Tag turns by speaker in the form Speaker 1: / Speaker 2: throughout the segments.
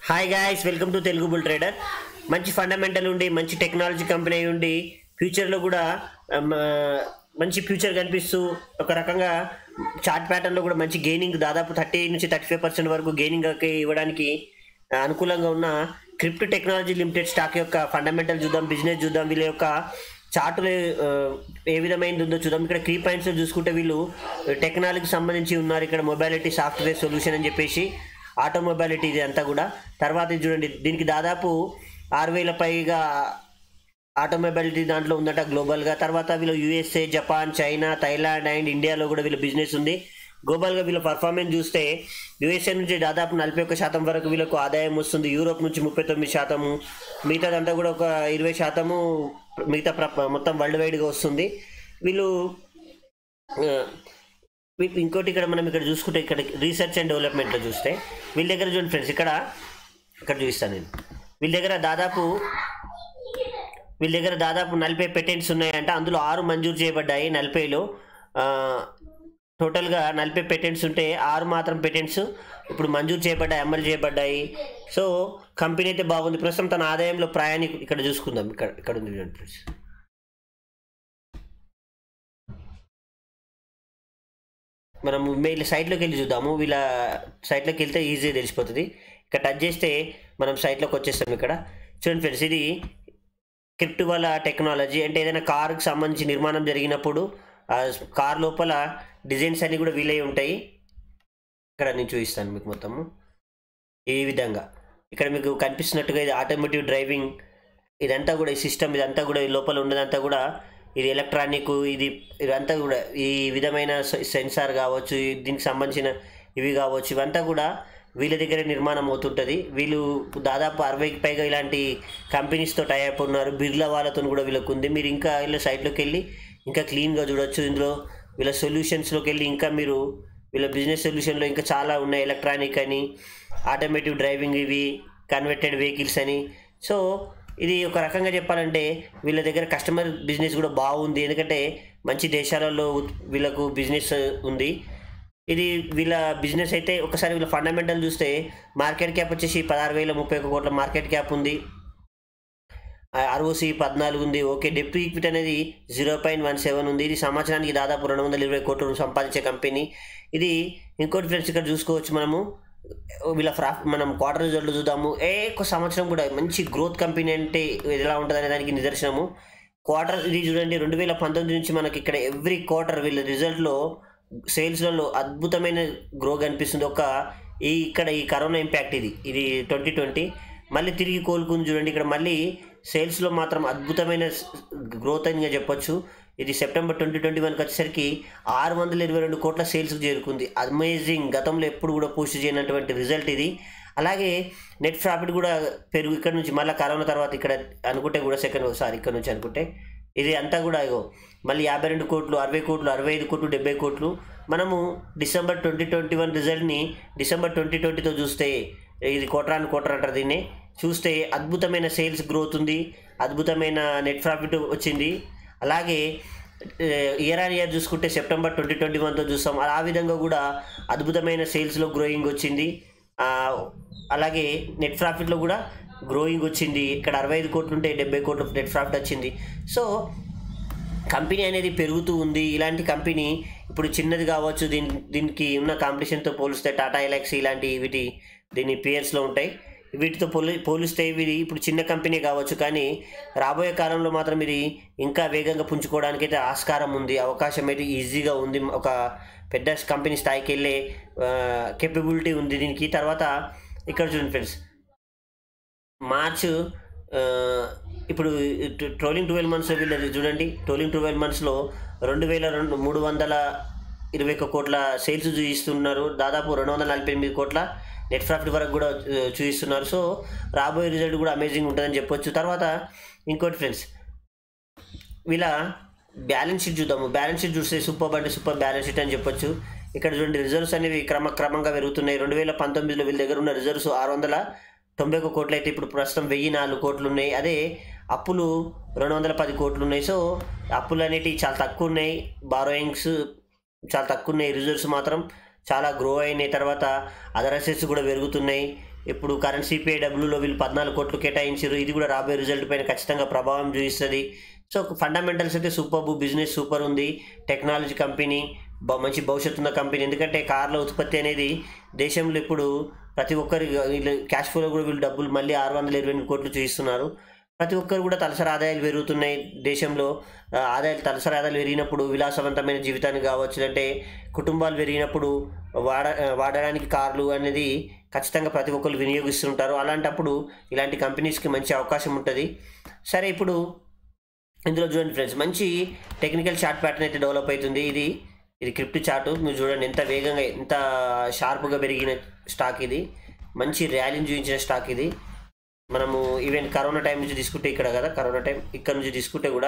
Speaker 1: hi guys welcome to Telugu bull trader మంచి fundamental ఉండి మంచి టెక్నాలజీ కంపెనీ అయి ఉండి ఫ్యూచర్లో కూడా ఆమ్, మంచి ఫ్యూచర్ కనిపిస్తూ ఒక రకంగా చార్ట్ ప్యాటర్న్లో కూడా మంచి గెయినింగ్ దాదాపు థర్టీ నుంచి థర్టీ ఫైవ్ పర్సెంట్ వరకు గెయినింగ్ ఇవ్వడానికి ఆ, అనుకూలంగా ఉన్న క్రిప్టో టెక్నాలజీ లిమిటెడ్ స్టాక్ యొక్క ఫండమెంటల్ చూద్దాం బిజినెస్ చూద్దాం వీళ్ళ యొక్క చార్టులు ఆ, ఏ విధమైనది ఉందో చూద్దాం ఇక్కడ కీ పాయింట్స్ చూసుకుంటే వీళ్ళు టెక్నాలజీకి సంబంధించి ఉన్నారు ఇక్కడ మొబైలిటీ సాఫ్ట్వేర్ సొల్యూషన్ అని చెప్పేసి ఆటోమొబైలిటీ ఇది అంతా కూడా తర్వాత ఇది చూడండి దీనికి దాదాపు ఆరు వేల పైగా ఆటోమొబైలిటీ దాంట్లో ఉందట గ్లోబల్గా తర్వాత వీళ్ళు USA Japan China Thailand and ఇండియాలో కూడా వీళ్ళ బిజినెస్ ఉంది గ్లోబల్గా వీళ్ళ పర్ఫార్మెన్స్ చూస్తే యూఎస్ఏ నుంచి దాదాపు నలభై ఒక్క శాతం వరకు వీళ్ళకు ఆదాయం వస్తుంది యూరోప్ నుంచి ముప్పై తొమ్మిది శాతము మిగతాదంతా కూడా ఒక ఇరవై శాతము మిగతా ప్ర- మొత్తం వరల్డ్ వైడ్గా వస్తుంది వీళ్ళు ఆ, వీ- ఇంకోటి ఇక్కడ మనం ఇక్కడ చూసుకుంటే ఇక్కడ రీసెర్చ్ అండ్ డెవలప్మెంట్లో చూస్తే వీళ్ళ దగ్గర చూడండి ఫ్రెండ్స్ ఇక్కడ ఇక్కడ చూపిస్తాను నేను వీళ్ళ దగ్గర దాదాపు వీళ్ళ దగ్గర దాదాపు నలభై పెటెంట్స్ ఉన్నాయంట అందులో ఆరు మంజూరు చేయబడ్డాయి నలభైలో ఆ, టోటల్గా నలభై పెటెంట్స్ ఉంటే ఆరు మాత్రం పెటెంట్స్ ఇప్పుడు మంజూరు చేయబడ్డాయి అమలు చేయబడ్డాయి సో కంపెనీ అయితే బాగుంది ప్రస్తుతం తన ఆదాయంలో ప్రయాణికు ఇక్కడ చూసుకుందాం ఇక్కడ ఇక్కడ ఉంది చూడండి ఫ్రెండ్స్ మనం వీళ్ళ సైట్లోకి వెళ్ళి చూద్దాము వీళ్ళ సైట్లోకి వెళ్తే ఈజీగా తెలిసిపోతుంది ఇక్కడ టచ్ చేస్తే మనం సైట్లోకి వచ్చేస్తాం ఇక్కడ చూడండి ఫ్రెండ్స్ ఇది క్రిప్ట్ వల్ల టెక్నాలజీ అంటే ఏదైనా కార్కి సంబంధించి నిర్మాణం జరిగినప్పుడు ఆ కార్ లోపల డిజైన్స్ అన్నీ కూడా వీలై ఉంటాయి ఇక్కడ నేను చూపిస్తాను మీకు మొత్తము ఈ విధంగా ఇక్కడ మీకు కనిపిస్తున్నట్టుగా ఇది ఆటోమేటివ్ డ్రైవింగ్ ఇదంతా కూడా ఈ సిస్టమ్ ఇదంతా కూడా ఈ లోపల ఉన్నదంతా కూడా ఇది ఎలక్ట్రానిక్ ఇది ఇదంతా కూడా ఈ విధమైన సె- సెన్సార్ కావచ్చు ఈ దీనికి సంబంధించిన ఇవి కావచ్చు ఇవంతా కూడా వీళ్ళ దగ్గర నిర్మాణం అవుతుంటుంది వీళ్ళు దాదాపు అరవైకి పైగా ఇలాంటి కంపెనీస్తో టైప్ ఉన్నారు బిర్లా వాళ్ళతో కూడా వీళ్ళకు ఉంది మీరు ఇంకా వీళ్ళ సైట్లోకి వెళ్ళి ఇంకా క్లీన్గా చూడొచ్చు ఇందులో వీళ్ళ సొల్యూషన్స్లోకి వెళ్ళి ఇంకా మీరు వీళ్ళ బిజినెస్ సొల్యూషన్లో ఇంకా చాలా ఉన్నాయి ఎలక్ట్రానిక్ అని ఆటోమేటివ్ డ్రైవింగ్ ఇవి కన్వర్టెడ్ వెహికల్స్ అని సో ఇది ఒక రకంగా చెప్పాలంటే వీళ్ళ దగ్గర కస్టమర్ బిజినెస్ కూడా బాగుంది ఎందుకంటే మంచి దేశాలలో ఉత్- వీళ్ళకు బిజినెస్ ఉంది ఇది వీళ్ళ బిజినెస్ అయితే ఒకసారి వీళ్ళ ఫండమెంటల్ చూస్తే మార్కెట్ క్యాప్ వచ్చేసి పదహారు వేల ముప్పై ఒక కోట్ల మార్కెట్ క్యాప్ ఉంది ఆర్ఓసి పద్నాలుగు ఉంది ఓకే డెప్ట్ ఈక్విటీ అనేది జీరో పాయింట్ వన్ సెవెన్ ఉంది ఇది సంవత్సరానికి దాదాపు రెండు వందల ఇరవై కోట్లు సంపాదించే కంపెనీ ఇది ఇంకోటి ఫ్రెండ్స్ ఇక్కడ చూసుకోవచ్చు మనము వీళ్ళ ఫ్రా మనం క్వార్టర్ రిజల్ట్ చూద్దాము ఏ ఒక్క సంవత్సరం కూడా మంచి గ్రోత్ కంపెనీ అంటే ఎలా ఉంటుంది అనే దానికి నిదర్శనము క్వార్టర్ ఇది చూడండి రెండు వేల పంతొమ్మిది నుంచి మనకి ఇక్కడ ఎవ్రీ క్వార్టర్ వీళ్ళ రిజల్ట్లో సేల్స్లలో అద్భుతమైన గ్రో కనిపిస్తుంది ఒక ఈ ఇక్కడ ఈ కరోనా ఇంపాక్ట్ ఇది ఇది ట్వంటీ ట్వంటీ మళ్ళీ తిరిగి కోలుకుంది చూడండి ఇక్కడ మళ్ళీ సేల్స్లో మాత్రం అద్భుతమైన గ్రోత్ అని చెప్పొచ్చు ఇది సెప్టెంబర్ ట్వంటీ ట్వంటీ వన్కి వచ్చేసరికి ఆరు వందల ఇరవై రెండు కోట్ల సేల్స్కి చేరుకుంది అమేజింగ్ గతంలో ఎప్పుడు కూడా పోస్ట్ చేయనటువంటి రిజల్ట్ ఇది అలాగే నెట్ ప్రాఫిట్ కూడా పెరుగు ఇక్కడ నుంచి మళ్ళీ కరోనా తర్వాత ఇక్కడ అనుకుంటే కూడా సెకండ్ సారీ ఇక్కడ నుంచి అనుకుంటే ఇది అంతా కూడా ఇగో మళ్ళీ యాభై రెండు కోట్లు అరవై కోట్లు అరవై ఐదు కోట్లు డెబ్బై కోట్లు మనము డిసెంబర్ ట్వంటీ ట్వంటీ వన్ రిజల్ట్ని డిసెంబర్ ట్వంటీ ట్వంటీతో చూస్తే ఇది కోట్రాన్ కోటర్ అంటారు దీన్ని చూస్తే అద్భుతమైన సేల్స్ గ్రోత్ ఉంది అద్భుతమైన నెట్ ప్రాఫిట్ వచ్చింది అలాగే ఇయర్ ఆన్ ఇయర్ చూసుకుంటే సెప్టెంబర్ ట్వంటీ ట్వంటీ వన్తో చూస్తాం ఆ విధంగా కూడా అద్భుతమైన సేల్స్లో గ్రోయింగ్ వచ్చింది ఆ, అలాగే నెట్ ప్రాఫిట్లో కూడా గ్రోయింగ్ వచ్చింది ఇక్కడ అరవై ఐదు కోట్లు ఉంటే డెబ్బై కోట్లు నెట్ ప్రాఫిట్ వచ్చింది సో కంపెనీ అనేది పెరుగుతూ ఉంది ఇలాంటి కంపెనీ ఇప్పుడు చిన్నది కావచ్చు దీని దీనికి ఉన్న కాంపిటీషన్తో పోలిస్తే టాటా ఎలక్సీ ఇలాంటి వీటి దీని పియర్స్లో ఉంటాయి వీటితో పోలి పోలిస్తే ఇది ఇప్పుడు చిన్న కంపెనీ కావచ్చు కానీ రాబోయే కాలంలో మాత్రం ఇది ఇంకా వేగంగా పుంజుకోవడానికి అయితే ఆస్కారం ఉంది అవకాశం అయితే ఈజీగా ఉంది ఒక పెద్ద కంపెనీ స్థాయికి వెళ్ళే కెపబిలిటీ ఉంది దీనికి తర్వాత ఇక్కడ చూడండి ఫ్రెండ్స్ మార్చ్ ఆ, ఇప్పుడు ట్రోలింగ్ ట్వెల్వ్ మంత్స్ వీళ్ళది చూడండి ట్రోలింగ్ ట్వెల్వ్ మంత్స్లో రెండు వేల రెండు మూడు వందల ఇరవై ఒక్క కోట్ల సేల్స్ చూపిస్తున్నారు దాదాపు రెండు వందల నలభై ఎనిమిది కోట్ల నెట్ ప్రాఫిట్ వరకు కూడా ఆ, చూపిస్తున్నారు సో రాబోయే రిజల్ట్ కూడా అమేజింగ్ ఉంటుందని చెప్పొచ్చు తర్వాత ఇంకోటి ఫ్రెండ్స్ వీళ్ళ బ్యాలెన్స్ షీట్ చూద్దాము బ్యాలెన్స్ షీట్ చూస్తే సూపర్ అంటే సూపర్ బ్యాలెన్స్ షీట్ అని చెప్పొచ్చు ఇక్కడ చూడండి రిజర్వ్స్ అనేవి క్రమక్రమంగా పెరుగుతున్నాయి రెండు వేల పంతొమ్మిదిలో వీళ్ళ దగ్గర ఉన్న రిజర్వ్స్ ఆరు వందల తొంభై ఒక కోట్లు అయితే ఇప్పుడు ప్రస్తుతం వెయ్యి నాలుగు కోట్లు ఉన్నాయి అదే అప్పులు రెండు వందల పది కోట్లు ఉన్నాయి సో అప్పులు అనేటివి చాలా తక్కువ ఉన్నాయి బారోయింగ్స్ చాలా తక్కువ ఉన్నాయి రిజర్వ్స్ మాత్రం చాలా గ్రో అయినాయి తర్వాత అదర్ అసెట్స్ కూడా పెరుగుతున్నాయి ఇప్పుడు కరెంట్ సిపిఐ డబ్ల్యూలో వీళ్ళు పద్నాలుగు కోట్లు కేటాయించారు ఇది కూడా రాబోయే రిజల్ట్ పైన ఖచ్చితంగా ప్రభావం చూపిస్తుంది సో ఫండమెంటల్స్ అయితే సూపర్ బిజినెస్ సూపర్ ఉంది టెక్నాలజీ కంపెనీ బ- మంచి భవిష్యత్తు ఉన్న కంపెనీ ఎందుకంటే కార్ల ఉత్పత్తి అనేది దేశంలో ఇప్పుడు ప్రతి ఒక్కరి వీళ్ళు క్యాష్ ఫ్లో కూడా వీళ్ళు డబ్బులు మళ్ళీ ఆరు వందల ఇరవై ఎనిమిది కోట్లు చూపిస్తున్నారు ప్రతి ఒక్కరు కూడా తలసరి ఆదాయాలు పెరుగుతున్నాయి దేశంలో ఆ, ఆదాయాలు తలసరి ఆదాయాలు పెరిగినప్పుడు విలాసవంతమైన జీవితానికి కావచ్చు అంటే కుటుంబాలు పెరిగినప్పుడు వాడ వాడడానికి కార్లు అనేది ఖచ్చితంగా ప్రతి ఒక్కరు వినియోగిస్తుంటారు అలాంటప్పుడు ఇలాంటి కంపెనీస్కి మంచి అవకాశం ఉంటుంది సరే ఇప్పుడు ఇందులో చూడండి ఫ్రెండ్స్ మంచి టెక్నికల్ చార్ట్ ప్యాటర్న్ అయితే డెవలప్ అవుతుంది ఇది ఇది క్రిప్ట్ చార్ట్ మీరు చూడండి ఎంత వేగంగా ఎంత షార్ప్గా పెరిగిన స్టాక్ ఇది మంచి ర్యాలీని చూపించిన స్టాక్ ఇది మనము ఈవెన్ కరోనా టైం నుంచి తీసుకుంటే ఇక్కడ కదా కరోనా టైం ఇక్కడ నుంచి తీసుకుంటే కూడా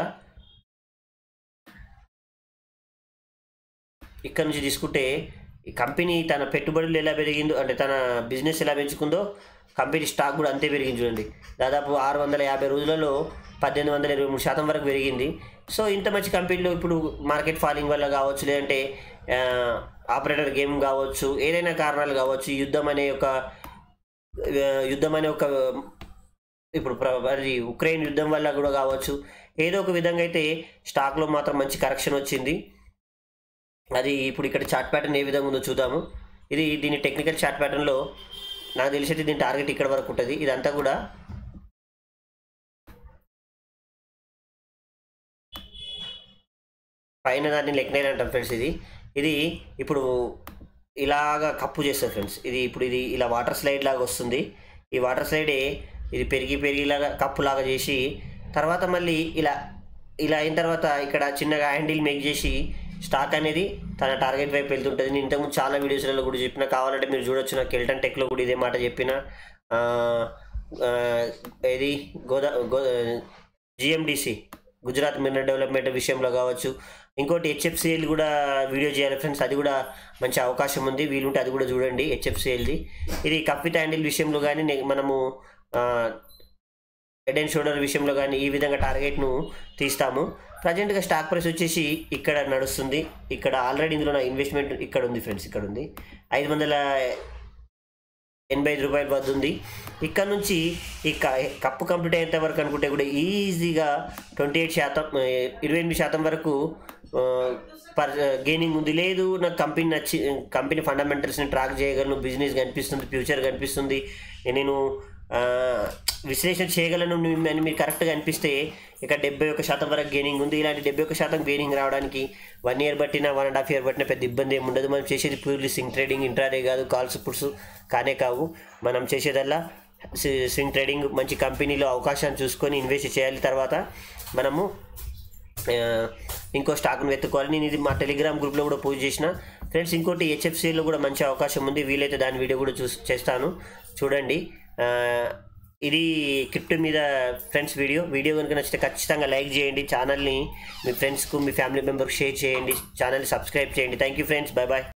Speaker 1: ఇక్కడ నుంచి తీసుకుంటే ఈ కంపెనీ తన పెట్టుబడులు ఎలా పెరిగిందో అంటే తన బిజినెస్ ఎలా పెంచుకుందో కంపెనీ స్టాక్ కూడా అంతే పెరిగింది చూడండి దాదాపు ఆరు వందల యాభై రోజులలో పద్దెనిమిది వందల ఇరవై మూడు శాతం వరకు పెరిగింది సో ఇంత మంచి కంపెనీలో ఇప్పుడు మార్కెట్ ఫాలింగ్ వల్ల కావచ్చు లేదంటే ఆ, ఆపరేటర్ గేమ్ కావచ్చు ఏదైనా కారణాలు కావచ్చు యుద్ధం అనే ఒక ఆ, యుద్ధం అనే ఒక ఇప్పుడు ప్ర- అది ఉక్రెయిన్ యుద్ధం వల్ల కూడా కావచ్చు ఏదో ఒక విధంగా అయితే స్టాక్లో మాత్రం మంచి కరెక్షన్ వచ్చింది అది ఇప్పుడు ఇక్కడ చార్ట్ ప్యాటర్న్ ఏ విధంగా ఉందో చూద్దాము ఇది దీని టెక్నికల్ చార్ట్ ప్యాటర్న్లో నాకు తెలిసి అయితే దీని టార్గెట్ ఇక్కడ వరకు ఉంటుంది ఇదంతా కూడా పైన దాన్ని లెక్నైన్ అంటాం ఫ్రెండ్స్ ఇది ఇది ఇప్పుడు ఇలాగా కప్పు చేస్తుంది ఫ్రెండ్స్ ఇది ఇప్పుడు ఇది ఇలా వాటర్ స్లైడ్ లాగా వస్తుంది ఈ వాటర్ స్లైడే ఇది పెరిగి పెరిగిలాగా కప్పులాగా చేసి తర్వాత మళ్ళీ ఇలా ఇలా అయిన తర్వాత ఇక్కడ చిన్నగా హ్యాండిల్ మేక్ చేసి స్టాక్ అనేది తన టార్గెట్ వైపు వెళ్తుంటుంది నేను ఇంతకుముందు చాలా వీడియోస్లలో కూడా చెప్పిన కావాలంటే మీరు చూడొచ్చు నా కెల్టన్ టెక్లో కూడా ఇదే మాట చెప్పిన ఆ, ఆ, ఇది గోదా గో జిఎండిసి గుజరాత్ మినరల్ డెవలప్మెంట్ విషయంలో కావచ్చు ఇంకోటి హెచ్ఎఫ్సిఎల్ కూడా వీడియో చేయాలి ఫ్రెండ్స్ అది కూడా మంచి అవకాశం ఉంది వీలుంటే అది కూడా చూడండి హెచ్ఎఫ్సిఎల్ది ఇది కప్ విత్ హ్యాండిల్ విషయంలో కానీ నే- మనము హెడ్ అండ్ షోల్డర్ విషయంలో కానీ ఈ విధంగా టార్గెట్ను తీస్తాము ప్రజెంట్గా స్టాక్ ప్రైస్ వచ్చేసి ఇక్కడ నడుస్తుంది ఇక్కడ ఆల్రెడీ ఇందులో నా ఇన్వెస్ట్మెంట్ ఇక్కడ ఉంది ఫ్రెండ్స్ ఇక్కడ ఉంది ఐదు వందల ఎనభై ఐదు రూపాయల వద్ద ఉంది ఇక్కడ నుంచి ఈ క- కప్పు కంప్లీట్ అయ్యేంత వరకు అనుకుంటే కూడా ఈజీగా ట్వంటీ ఎయిట్ శాతం ఆ, ఇరవై ఎనిమిది శాతం వరకు ఆ, పర్ గెయినింగ్ ఉంది లేదు నాకు కంపెనీ నచ్చి కంపెనీ ఫండమెంటల్స్ని ట్రాక్ చేయగలను బిజినెస్ కనిపిస్తుంది ఫ్యూచర్ కనిపిస్తుంది నేను ఆ, విశ్లేషణ చేయగలను ని- అని మీరు కరెక్ట్గా అనిపిస్తే ఇక డెబ్బై ఒక శాతం వరకు గెయినింగ్ ఉంది ఇలాంటి డెబ్బై ఒక శాతం గెయినింగ్ రావడానికి వన్ ఇయర్ బట్టినా వన్ అండ్ హాఫ్ ఇయర్ బట్టినా పెద్ద ఇబ్బంది ఏమి ఉండదు మనం చేసేది ప్యూర్లీ సింగ్ ట్రేడింగ్ ఇంట్రాడే కాదు కాల్స్ పుట్స్ కానే కావు మనం చేసేదల్లా సి- స్వింగ్ ట్రేడింగ్ మంచి కంపెనీలో అవకాశాన్ని చూసుకొని ఇన్వెస్ట్ చేయాలి తర్వాత మనము ఆ, ఇంకో స్టాక్ను వెతుక్కోవాలి నేను ఇది మా టెలిగ్రామ్ గ్రూప్లో కూడా పోస్ట్ చేసిన ఫ్రెండ్స్ ఇంకోటి హెచ్ఎఫ్సిలో కూడా మంచి అవకాశం ఉంది వీలైతే దాని వీడియో కూడా చూస్ చేస్తాను చూడండి ఆ, ఇది క్రిప్టో మీద ఫ్రెండ్స్ వీడియో వీడియో కనుక నచ్చితే ఖచ్చితంగా లైక్ చేయండి ఛానల్ని మీ ఫ్రెండ్స్కు మీ ఫ్యామిలీ మెంబర్కి షేర్ చేయండి ఛానల్ని సబ్స్క్రైబ్ చేయండి thank you friends bye bye